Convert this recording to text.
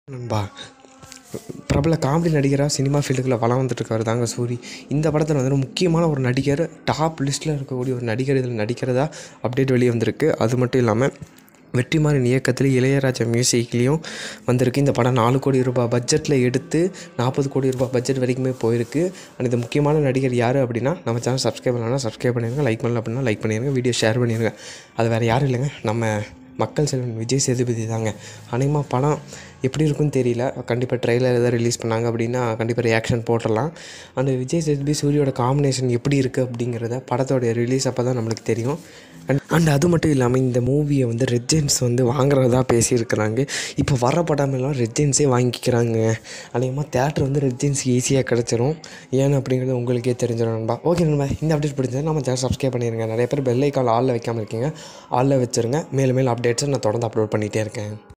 நண்பா பிரபல காமெடி நடிகராக சினிமா ஃபீல்டுக்குள்ளே வளம் வந்துட்டுருக்காரு தாங்க சூரி இந்த படத்தில் வந்து முக்கியமான ஒரு நடிகர் டாப் லிஸ்ட்டில் இருக்கக்கூடிய ஒரு நடிகர் இதில் நடிக்கிறதா அப்டேட் வெளியே வந்திருக்கு அது மட்டும் இல்லாமல் வெற்றிமாறன் இயக்கத்தில் இளையராஜா மியூசிக்லேயும் வந்திருக்கு இந்த படம் நாலு கோடி ரூபாய் பட்ஜெட்டில் எடுத்து நாற்பது கோடி ரூபாய் பட்ஜெட் வரைக்குமே போயிருக்கு அண்ட் இந்த முக்கியமான நடிகர் யார் அப்படின்னா நம்ம சேனல் சப்ஸ்கிரைப் பண்ணலாம் சப்ஸ்கிரைப் பண்ணிடுங்க லைக் பண்ணல அப்படின்னா லைக் பண்ணிடுங்க வீடியோ ஷேர் பண்ணிடுங்க அது வேறு யாரும் இல்லைங்க நம்ம மக்கள் செல்வன் விஜய் சேதுபதி தாங்க அநேகமாக படம் எப்படி இருக்குன்னு தெரியல கண்டிப்பாக ட்ரெய்லர் எதாவது ரிலீஸ் பண்ணாங்க அப்படின்னா கண்டிப்பாக ரியாக்ஷன் போட்டுடலாம் அந்த விஜய் சேதுபதி சூரியோட காம்பினேஷன் எப்படி இருக்குது அப்படிங்கிறத படத்தோடைய ரிலீஸ் அப்போ தான் நம்மளுக்கு தெரியும் அண்ட் அண்ட் அது மட்டும் இல்லாமல் இந்த மூவியை வந்து ரெட்ஜென்ஸ் வந்து வாங்குறதா பேசியிருக்கிறாங்க இப்போ வர படமெல்லாம் ரெட்ஜென்ஸே வாங்கிக்கிறாங்க அநேகமாக தேட்டர் வந்து ரெட்ஜென்ஸ் ஈஸியாக கிடச்சிரும் ஏன் அப்படிங்கிறது உங்களுக்கே தெரிஞ்சிடும் நண்பா ஓகே நண்பா இந்த அப்டேட் பிடிச்சது நம்ம சேனல் சப்ஸ்கிரைப் பண்ணிடுங்க நிறைய பேர் பெல் ஐக்கால் ஆளில் வைக்காமல் இருக்கீங்க ஆளில் வச்சுருங்க மேலும் மேலும் அப்டேட்ஸை நான் தொடர்ந்து அப்லோட் பண்ணிகிட்டே இருக்கேன்